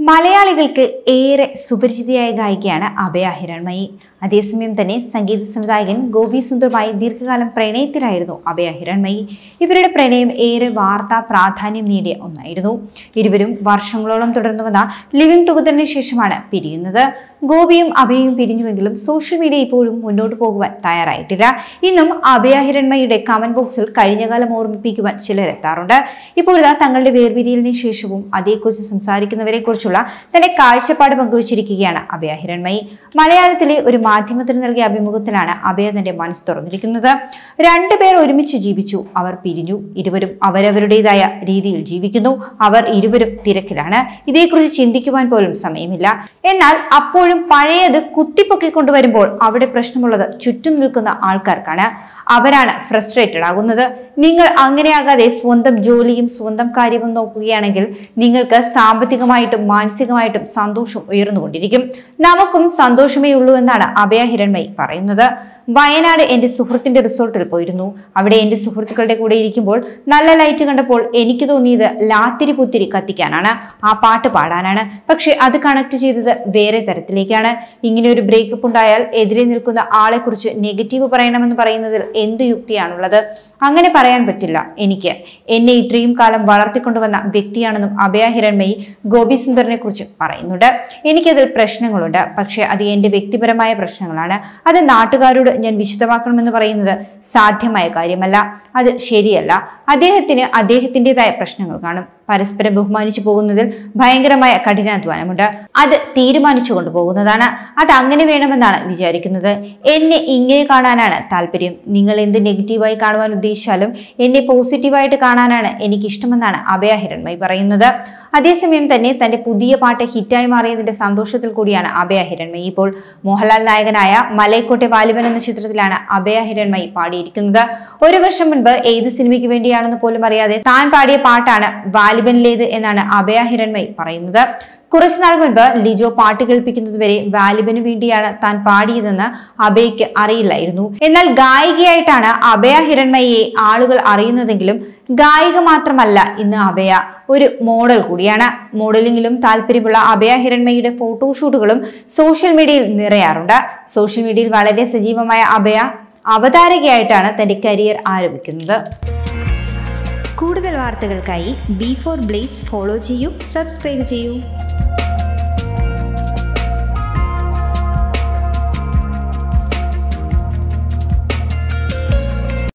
മലയാളികൾക്ക് ഏറെ സുപരിചിതയായ ഗായികയാണ് അഭയ ഹിരൺമയി അതേസമയം തന്നെ സംഗീത സംവിധായകൻ ഗോപി സുന്ദറുമായി ദീർഘകാലം പ്രണയത്തിലായിരുന്നു അഭയ ഹിരൺമയി ഇവരുടെ പ്രണയം ഏറെ വാർത്താ പ്രാധാന്യം നേടിയ ഒന്നായിരുന്നു ഇരുവരും വർഷങ്ങളോളം തുടർന്നു വന്ന ലിവിംഗ് ടുഗദറിന് ശേഷമാണ് പിരിയുന്നത് ഗോപിയും അഭയയും പിരിഞ്ഞുവെങ്കിലും സോഷ്യൽ മീഡിയ ഇപ്പോഴും മുന്നോട്ട് പോകുവാൻ തയ്യാറായിട്ടില്ല ഇന്നും അഭയ ഹിരൺമയുടെ കമന്റ് ബോക്സിൽ കഴിഞ്ഞകാലം ഓർമ്മിപ്പിക്കുവാൻ ചിലർ എത്താറുണ്ട് ഇപ്പോഴിതാ തങ്ങളുടെ വേർപിരിയലിന് ശേഷവും അതേക്കുറിച്ച് സംസാരിക്കുന്നവരെ കുറിച്ചുള്ള തന്റെ കാഴ്ചപ്പാട് പങ്കുവച്ചിരിക്കുകയാണ് അഭയ ഹിരൺമയി മലയാളത്തിലെ ഒരു മാധ്യമത്തിന് നൽകിയ അഭിമുഖത്തിലാണ് അഭയ തന്റെ മനസ്സ് തുറന്നിരിക്കുന്നത് രണ്ടുപേർ ഒരുമിച്ച് ജീവിച്ചു അവർ പിരിഞ്ഞു ഇരുവരും അവരവരുടേതായ രീതിയിൽ ജീവിക്കുന്നു അവർ ഇരുവരും തിരക്കിലാണ് ഇതേക്കുറിച്ച് ചിന്തിക്കുവാൻ പോലും സമയമില്ല എന്നാൽ അപ്പോഴും പഴയത് കുത്തിപ്പൊക്കി കൊണ്ടുവരുമ്പോൾ അവിടെ പ്രശ്നമുള്ളത് ചുറ്റും നിൽക്കുന്ന ആൾക്കാർക്കാണ് അവരാണ് ഫ്രസ്ട്രേറ്റഡ് ആകുന്നത് നിങ്ങൾ അങ്ങനെയാകാതെ സ്വന്തം ജോലിയും സ്വന്തം കാര്യവും നോക്കുകയാണെങ്കിൽ നിങ്ങൾക്ക് സാമ്പത്തികമായിട്ടും മാനസികമായിട്ടും സന്തോഷം ഉയർന്നുകൊണ്ടിരിക്കും നമുക്കും സന്തോഷമേ ഉള്ളൂ എന്നാണ് അഭയ ഹിരൺമയി പറയുന്നത് വയനാട് എൻ്റെ സുഹൃത്തിന്റെ റിസോർട്ടിൽ പോയിരുന്നു അവിടെ എൻ്റെ സുഹൃത്തുക്കളുടെ കൂടെ ഇരിക്കുമ്പോൾ നല്ല ലൈറ്റ് കണ്ടപ്പോൾ എനിക്ക് തോന്നിയത് ലാത്തിരി പുത്തിരി കത്തിക്കാനാണ് ആ പാട്ട് പാടാനാണ് പക്ഷെ അത് കണക്ട് ചെയ്തത് വേറെ തരത്തിലേക്കാണ് ഇങ്ങനെ ഒരു ബ്രേക്കപ്പ് ഉണ്ടായാൽ എതിരെ നിൽക്കുന്ന ആളെക്കുറിച്ച് നെഗറ്റീവ് പറയണമെന്ന് പറയുന്നതിൽ എന്ത് യുക്തിയാണുള്ളത് അങ്ങനെ പറയാൻ പറ്റില്ല എനിക്ക് എന്നെ ഇത്രയും കാലം വളർത്തിക്കൊണ്ടുവന്ന വ്യക്തിയാണെന്നും അഭയ ഹിരൺമയി ഗോപി സുന്ദറിനെ കുറിച്ച് പറയുന്നുണ്ട് എനിക്കതിൽ പ്രശ്നങ്ങളുണ്ട് പക്ഷെ അത് എൻ്റെ വ്യക്തിപരമായ പ്രശ്നങ്ങളാണ് അത് നാട്ടുകാരോട് ഞാൻ വിശദമാക്കണമെന്ന് പറയുന്നത് സാധ്യമായ കാര്യമല്ല അത് ശരിയല്ല അദ്ദേഹത്തിന് അദ്ദേഹത്തിൻ്റെതായ പ്രശ്നങ്ങൾ കാണും പരസ്പരം ബഹുമാനിച്ചു പോകുന്നതിൽ ഭയങ്കരമായ കഠിനാധ്വാനമുണ്ട് അത് തീരുമാനിച്ചു കൊണ്ടുപോകുന്നതാണ് അത് അങ്ങനെ വേണമെന്നാണ് വിചാരിക്കുന്നത് എന്നെ ഇങ്ങനെ കാണാനാണ് താല്പര്യം നിങ്ങൾ എന്ത് നെഗറ്റീവായി കാണുവാൻ ഉദ്ദേശിച്ചാലും എന്നെ പോസിറ്റീവായിട്ട് കാണാനാണ് എനിക്ക് ഇഷ്ടമെന്നാണ് അഭയ ഹിരൺമയി പറയുന്നത് അതേസമയം തന്നെ തന്റെ പുതിയ പാട്ട് ഹിറ്റായി മാറിയതിന്റെ സന്തോഷത്തിൽ കൂടിയാണ് അഭയ ഹിരൺമയി ഇപ്പോൾ മോഹൻലാൽ നായകനായ മലൈക്കോട്ടെ വാലിബൻ എന്ന ചിത്രത്തിലാണ് അഭയ ഹിരൺമയി പാടിയിരിക്കുന്നത് ഒരു വർഷം മുൻപ് ഏത് സിനിമയ്ക്ക് വേണ്ടിയാണെന്ന് പോലും അറിയാതെ താൻ പാടിയ പാട്ടാണ് വാലിബനിലേത് എന്നാണ് അഭയ ഹിരൺമയി പറയുന്നത് കുറച്ചുനാൾ മുൻപ് ലിജോ പാട്ട് കേൾപ്പിക്കുന്നതുവരെ വാലിബന് വേണ്ടിയാണ് താൻ പാടിയതെന്ന് അഭയയ്ക്ക് അറിയില്ലായിരുന്നു എന്നാൽ ഗായികയായിട്ടാണ് അഭയ ഹിരൺമയെ ആളുകൾ അറിയുന്നതെങ്കിലും ഗായിക മാത്രമല്ല ഇന്ന് അഭയ ഒരു മോഡൽ കൂടിയാണ് മോഡലിംഗിലും താല്പര്യമുള്ള അഭയ ഹിരൺമയുടെ ഫോട്ടോഷൂട്ടുകളും സോഷ്യൽ മീഡിയയിൽ നിറയാറുണ്ട് സോഷ്യൽ മീഡിയയിൽ വളരെ സജീവമായ അഭയ അവതാരകയായിട്ടാണ് തന്റെ കരിയർ ആരംഭിക്കുന്നത് കൂടുതൽ വാർത്തകൾക്കായി ബി ഫോർ ബ്ലേസ് ഫോളോ ചെയ്യൂ സബ്സ്ക്രൈബ് ചെയ്യൂ